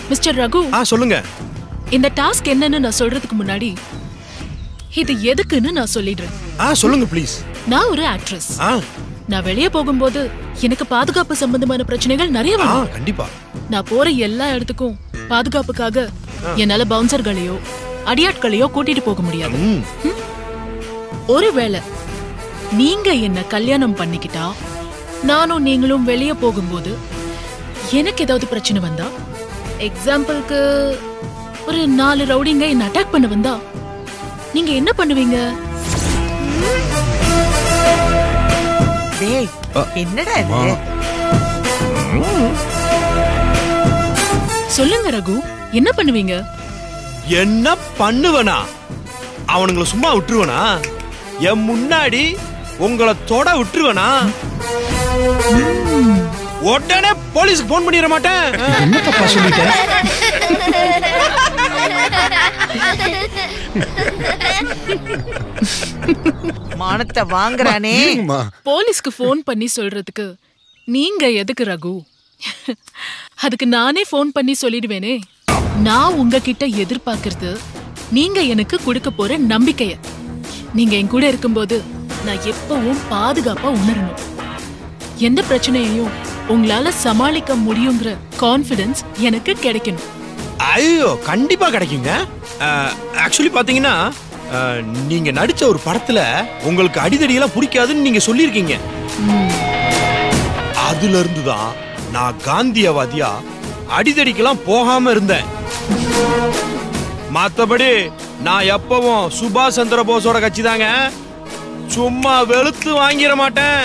Mister Raghu ஆ சொல்லுங்க இந்த task என்னன்னு நான் சொல்றதுக்கு முன்னாடி இது எதுக்குன்னு நான் சொல்லிடுறேன் ஆ சொல்லுங்க ப்ளீஸ் நான் ஒரு ஆக்ட்ரஸ் ஆ நான் வெளியே போகும்போது எனக்கு பாதுகாப்பு சம்பந்தமான பிரச்சனைகள் நிறைய ஆ வரும் கண்டிப்பா நான் போற எல்லா இடத்துக்கும் பாதுகாப்புக்காக என்னால பவுன்சர்களையோ அடியாட்களையோ கூட்டிட்டு போக முடியாது ம் ஒருவேளை நீங்க என்ன கல்யாணம் பண்ணிக்கிட்டா நானும் நீங்களும் வெளியே போகும்போது எனக்கு ஏதாவது பிரச்சனை வந்தா எக்ஸாம்பிளுக்கு ஒரு நாலு ரவுடிங்க என்ன அட்டாக் பண்ண வந்தா நீங்க என்ன பண்ணுவீங்க டேய் என்னடா இது சொல்லுங்க ரகு என்ன பண்ணுவீங்க என்ன பண்ணுவனா அவனுங்கள சும்மா விட்டுருவனா என் முன்னாடி உங்களை தொட விட்டுருவனா உடனே போலீஸ்க்கு போன் பண்ணிட மாட்டேன் என்ன தப்பா சொல்லிட்டேன் மானத்தை வாங்குறானே இருங்கம்மா போலீஸ்க்கு ஃபோன் பண்ணி சொல்றதுக்கு நீங்க எதுக்கு ரகு அதுக்கு நானே ஃபோன் பண்ணி சொல்லிடுவேனே நான் உங்ககிட்ட எதிர்பார்க்கறது நீங்க எனக்கு கொடுக்க போற நம்பிக்கைய நீங்க என் கூட இருக்கும்போது நான் எப்பவும் பாதுகாப்பா உணரணும் எந்த பிரச்சனையையும் உங்களால சமாளிக்க முடியுங்கிற கான்ஃபிடன்ஸ் எனக்கு கிடைக்கணும் ஐயோ கண்டிப்பா கிடைக்குங்க ஆக்சுவலி பாத்தீங்கன்னா அஹ், நீங்க நடிச்ச ஒரு படத்துல உங்களுக்கு அடிதடியெல்லாம் பிடிக்காதுன்னு நீங்க சொல்லியிருக்கீங்க அதுல இருந்து தான் நான் காந்தியவாதியா அடிதடிக்கெல்லாம் போகாம இருந்தேன் மத்தபடி நான் எப்பவும் சுபாஷ் சந்திர போஸோட கட்சி தாங்க சும்மா வெளுத்து வாங்கிட மாட்டேன்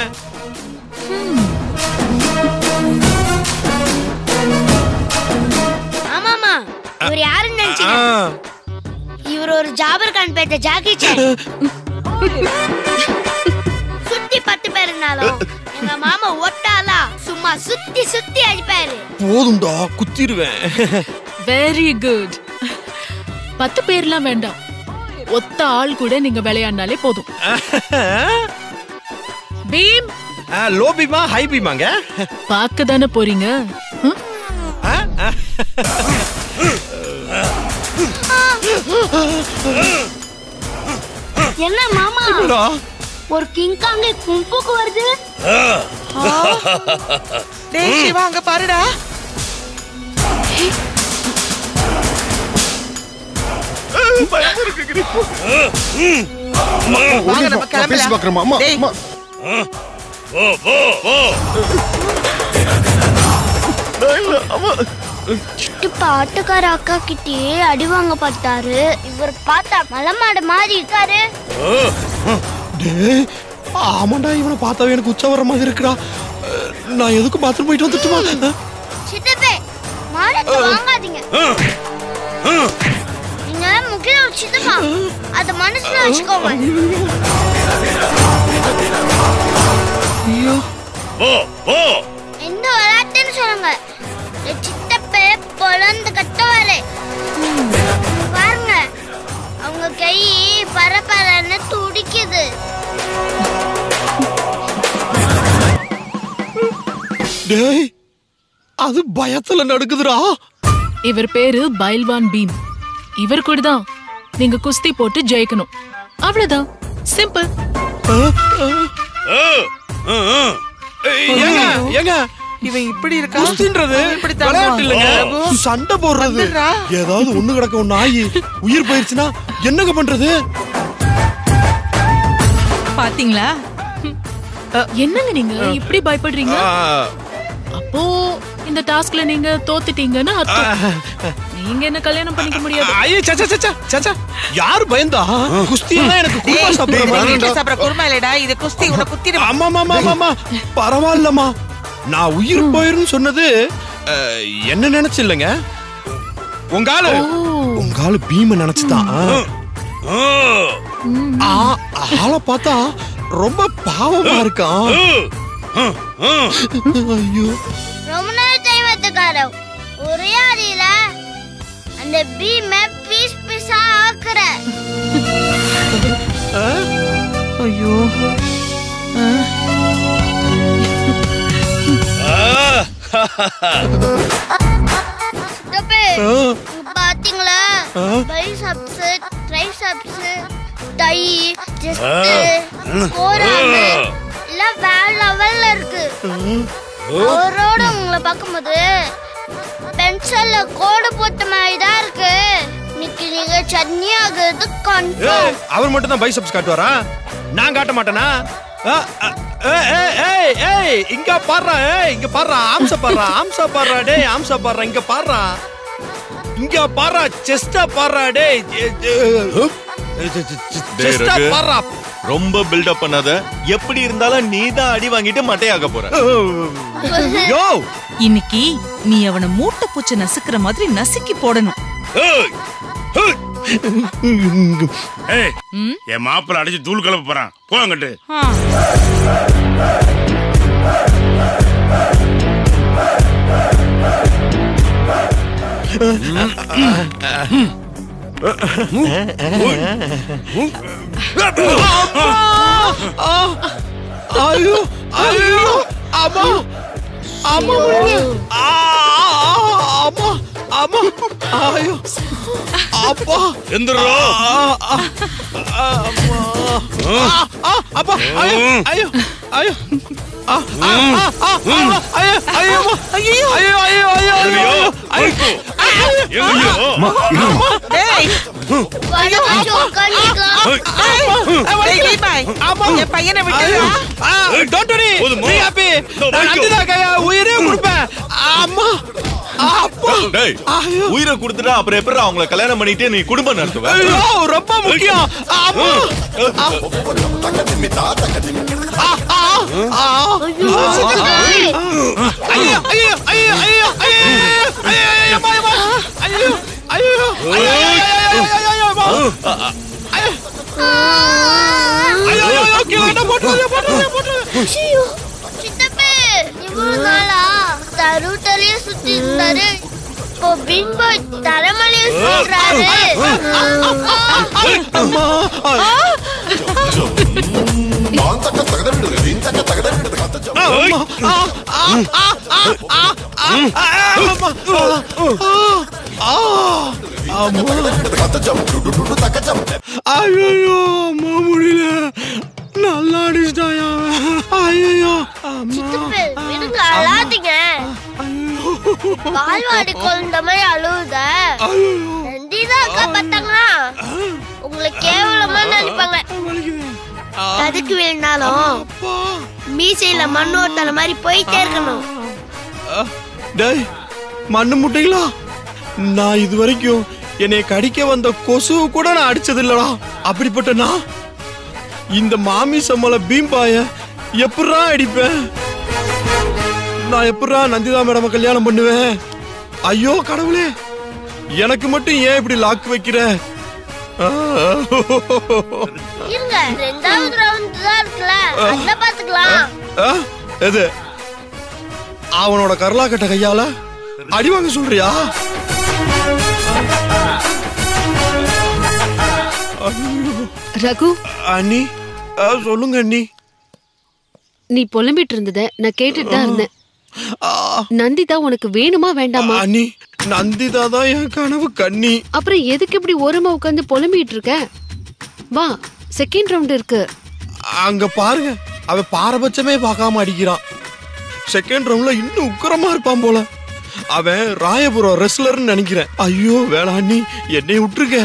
ஆமாமா இவர் யாருன்னு ஆ, நினைச்சீங்க இவர் ஒரு Jafferkhanpet Jackie Chan சுத்தி பத்து பேர் இருந்தாலும் எங்க மாமா ஒட்டாலா சும்மா சுத்தி சுத்தி அடிப்பாரு போதும்டா குத்திடுவேன் வெரி குட் பத்து பேர்லாம் வேண்டாம் ஒத்த ஆள் கூட நீங்க விளையாடினாலே போதும் பீம் லோ பீமா ஹை பீமாங்க பார்க்க தானே போறீங்க ஹம்? ஆ, ஆ. என்ன மாமா என்னடா? ஒரு கிங்காங்க கும்புக்கு வருது டேய் சிவா அங்க பாருடா வாங்க நம்ம நான் பேசி பார்க்கறேம்மா. அம்மா, கிளம்பலாம் டேய் அம்மா. இப்ப ஆட்டுக்கார அக்கா கிட்டயே அடி வாங்க பார்த்தாரு இவர் பார்த்தா மலமாடு மாதிரி இருக்காரு டேய், ஆமாண்டா இவனை பார்த்தாவே எனக்கு உச்ச வர மாதிரி இருக்குடா அஹ், நான் எதுக்கு பாத்ரூம் போயிட்டு வந்துட்டுமா சித்தப்பே மானத்தை வாங்காதீங்க நீங்க முக்கிய ஒரு சித்தமா அத மனசுல வச்சுக்கோங்க எந்த விளையாட்டுன்னு சொல்லுங்க இந்த சித்தப்பே பொழந்து கட்டுவாரு பாருங்க அவங்க கை பரபரன்னு துடிக்குது டேய் அது பயத்துல நடுக்குதுடா இவர் பேரு பைல்வான் பீம் இவர் கூட தான் நீங்க குஸ்தி போட்டு ஜெயிக்கணும் அவ்வளவுதான் சிம்பிள் ஏய், ஏங்க ஏங்க இவன் இப்படி இருக்கா குஸ்தின்றது இப்படி தள்ளுவான். விளையாட்டு இல்லைங்க பிரபு. சண்டை போடுறது வந்துடுறா. ஏதாவது ஒண்ணு கிடக்க ஒண்ணு ஆகி உயிர் போயிருச்சுன்னா என்னங்க பண்றது பாத்தீங்களா என்னங்க நீங்க இப்படி பயப்படுறீங்க ஆ, அப்போ இந்த டாஸ்க்ல நீங்க தோத்துட்டீங்கன்னு அர்த்தம் நீங்க என்ன கல்யாணம் பண்ணிக்க முடியாது ஐயே சச்சா சச்சா சச்சா யாரு பயந்தா குஸ்தி எல்லாம் எனக்கு குருமா டேய், சாப்பிடுற டேய், மாதிரி இட்லி சாப்பிடுற குருமா இல்லடா இது குஸ்தி உன குத்திடு ஆமா ஆமா ஆமா பரவாயில்லம்மா நான் உயிர் போயிருன்னு சொன்னது அஹ், என்ன நினைச்சு இல்லைங்க உங்க ஆளு உங்க ஆளு பீம நினைச்சுதான் ஆ, ஆளை பார்த்தா ரொம்ப பாவமா இருக்கான் ஐயோ ரொம்ப நேரம் டைம் எடுத்துக்காரு ஒரே அடியில அந்த பீமை பீஸ் பீஸா ஆக்குற ஐயோ சித்தப்பே சித்தப்பு ஆ, இங்க பாத்தீங்களா ஆ. பைசப்ஸ் ட்ரைசப்ஸ் டை செஸ்ட் கோராமு எல்லாம் வேற லெவல்ல இருக்கு அவரோட உங்களை பார்க்கும்போது பென்சில்ல கோடு போட்ட மாதிரி தான் இருக்கு இன்னைக்கு நீங்க சட்னி ஆகுறது கன்ஃபார்ம் ஏய், அவர் மட்டும் தான் பைசப்ஸ் காட்டுவாரா நான் காட்ட மாட்டேனா ஆ, ஆ, ஏய், ஏய், ஏய், ஏய், இங்க பாடுறா ஏய் இங்க பாடுறா ஆம்ச பாடுறா ஆம்சா பாடுறா டேய் ஆம்சா பாடுறா இங்க பாடுறா இங்க பாடுறா செஸ்டா பாடுறா டேய் டேய், செஸ்டா ரகு. பாடுறா ரொம்ப பில்டப் பண்ணாத எப்படி இருந்தாலும் நீ தான் அடி வாங்கிட்டு மட்டையாக்க போற யோ இன்னைக்கு நீ அவனை மூட்டை பூச்சி நசுக்கிற மாதிரி நசுக்கி போடணும் ஏய், ஏய் என் மாப்பிள்ள அடிச்சு தூள் கிளப்ப போறான் போங்கட்டு ஐயோ ஐயோ அம்மா அம்மா முடியல ஆ, ஆ, அம்மா அம்மா ஐயோ அப்பா எந்திரோ ஆ, ஆ, ஆ, அம்மா ஆ, ஆ, அப்பா ஐயோ ஐயோ ஐயோ ஆ, ஆ, ஆ, ஆ, ஆ, ஐயோ ஐயோ அம்மா. ஐயோ ஐயோ ஐயோ ஐயோ ஐயோ ஐயோ எங்கயோ டேய் வர வச்சு உட்காந்துக்கலாம் டேய் லீபாய் என் பையனை விட்டுடா டோன்ட் வரி போதுமா? பி ஹாப்பி இதோ நான் வாங்கிக்கோ. நந்திதா கையா உயிரே கொடுப்பேன் அம்மா அப்பா டேய் ஐயோ உயிரை கொடுத்துட்டா அப்புறம் எப்படி அவங்கள கல்யாணம் பண்ணிட்டு நீ குடும்பம் நடத்துவ ஐயோ ரொம்ப முக்கியம் அம்மா ஆ, ஆ, ஆ, ஆ. ஐயோ ஐயோ ஐயோ ஐயோ ஐயோ ஐயோ ஐயோ அம்மா, அம்மா. ஐயோ ஐயோ ஐயோ ஐயோ ஐயோ ஐயோ அம்மா. ஐயோ ஐயோ ஐயோ கீழே என்ன போட்டுறாதீங்க, போட்டுறாதீங்க, போட்டுறாதீங்க. சித்தப்பு இவ்வளவு நாளா தரு தலைய சுத்தி இருந்தாரு இப்போ பின் பாய் தரமலைய சொல்றாரு அம்மா ஐயோ அம்மா முடியல நல்லா அடிச்சிட்டாயா ஐயோ அம்மா சித்தப்பு விடுங்க அழாதீங்க பால்வாடி குழந்த மாதிரி அழுவுத ஐயோ நந்திதா அக்கா பார்த்தாங்கன்னா உங்களை கேவலமா நினைப்பாங்க அதுக்கு வேணாலும் அப்பா மீசையில மண் ஓட்டல மாதிரி போயிட்டே இருக்கணும் டேய் மண்ணு முட்டைங்களா நான் இது வரைக்கும் என்னை கடிக்க வந்த கொசு கூட நான் அடிச்சது இல்லடா அப்படிப்பட்ட நான் இந்த மாமி சம்மள பீம்பாய எப்படா அடிப்பேன் நான் எப்படா நந்திதா மேடம் கல்யாணம் பண்ணுவேன் ஐயோ கடவுளே எனக்கு மட்டும் ஏன் இப்படி லாக் வைக்கிற ஆ, இருங்க ரெண்டாவது ரவுண்ட் தான் இருக்குல்ல அத பாத்துக்கலாம் ஆ, எது அவனோட கரலாக்கட்ட கையால அடி வாங்க சொல்றியா ரகு அண்ணி ஆ, சொல்லுங்க அண்ணி நீ புலம்பிட்டு இருந்தத நான் கேட்டுட்டு தான் இருந்தேன் ஆ, நந்திதா உனக்கு வேணுமா வேண்டாமா அண்ணி நந்திதா தான் என் கனவு கண்ணி அப்புறம் எதுக்கு இப்படி ஓரமா உட்காந்து புலம்பிட்டு இருக்க வா செகண்ட் ரவுண்ட் இருக்கு அங்க பாருங்க அவன் பாரபட்சமே பார்க்காம அடிக்கிறான் செகண்ட் ரவுண்ட்ல இன்னும் உக்கிரமா இருப்பான் போல அவன் ராயபுரம் ரெஸ்லர்னு நினைக்கிறேன் ஐயோ வேளாண்ணி என்னை விட்டுருக்க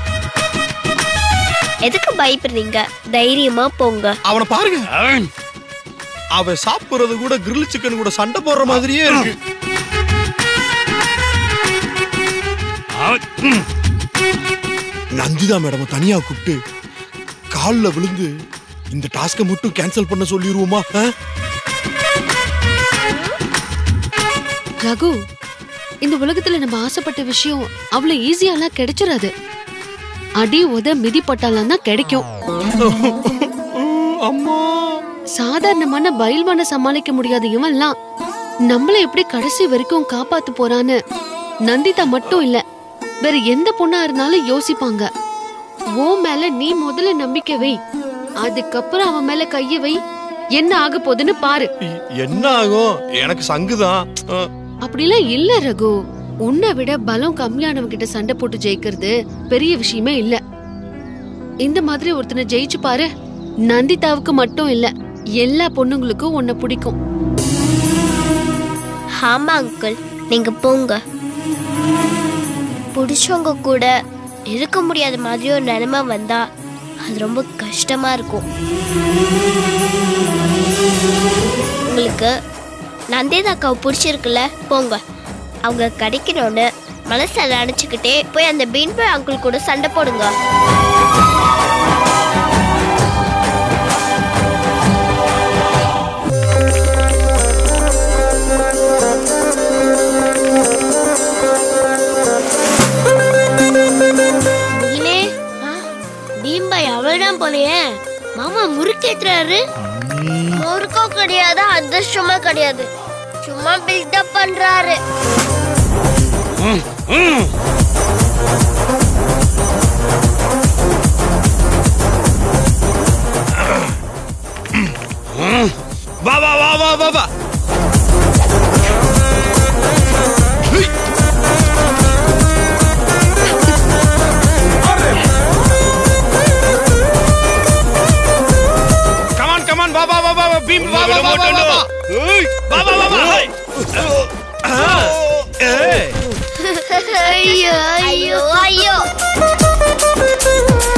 எதுக்கு பயப்படுறீங்க தைரியமா போங்க அவனை பாருங்க அவன் சாப்பிடுறது கூட கிரில் சிக்கன் கூட சண்டை போடுற மாதிரியே இருக்கு நந்திதா மேடம் தனியா கூப்பிட்டு கால்ல விழுந்து இந்த டாஸ்கை மட்டும் கேன்சல் பண்ண சொல்லிடுவோமா ஆ? ரகு இந்த உலகத்துல நம்ம ஆசைப்பட்ட விஷயம் அவ்வளவு ஈஸியாலாம் கிடைச்சிடாது அடி உத மிதி பட்டாலாம் தான் கிடைக்கும் அம்மா சாதாரணமான பயில்வான சமாளிக்க முடியாத இவன்லாம் நம்மள எப்படி கடைசி வரைக்கும் காப்பாத்து போறான்னு நந்திதா மட்டும் இல்ல வேற எந்த பொண்ணா இருந்தாலும் யோசிப்பாங்க ஓ மேல நீ முதல்ல நம்பிக்கை வை அதுக்கப்புறம் அவன் மேல கைய வை என்ன ஆக போகுதுன்னு பாரு இ- என்ன ஆகும் எனக்கு சங்குதான் ஆ, அப்படிலாம் இல்ல ரகு உன்னை விட பலம் கம்மியானவங்க கிட்ட சண்டை போட்டு ஜெயிக்கிறது பெரிய விஷயமே இல்ல இந்த மாதிரி ஒருத்தனை ஜெயிச்சு பாரு நந்திதாவுக்கு மட்டும் இல்ல எல்லா பொண்ணுங்களுக்கும் உன்னை பிடிக்கும் ஆமா அங்கிள் நீங்க போங்க பிடிச்சவங்க கூட இருக்க முடியாத மாதிரி ஒரு நிலைமை வந்தா அது ரொம்ப கஷ்டமா இருக்கும் உங்களுக்கு நந்திதா அக்காவை பிடிச்சிருக்குல்ல போங்க அவங்க கிடைக்கணும்னு மனசை நினச்சிக்கிட்டே போய் அந்த பீன்பை அங்கிள் கூட சண்டை போடுங்க நீனே பீம்பாய் அவள்தான் போலையே மாமா முறுக்கேத்துறாரு முறுக்கம் கிடையாது அதிர்ஷ்டமா கிடையாது சும்மா பில்டப் பண்றாரு வா வா வா வா வா வா கமான் கமான் வா வா வா வா வா பீம் வா வா வா வா வா வா ஏய், வா வா வா வா ஹை. ஆ, ஏய் ஐயோ ஐயோ ஐயோ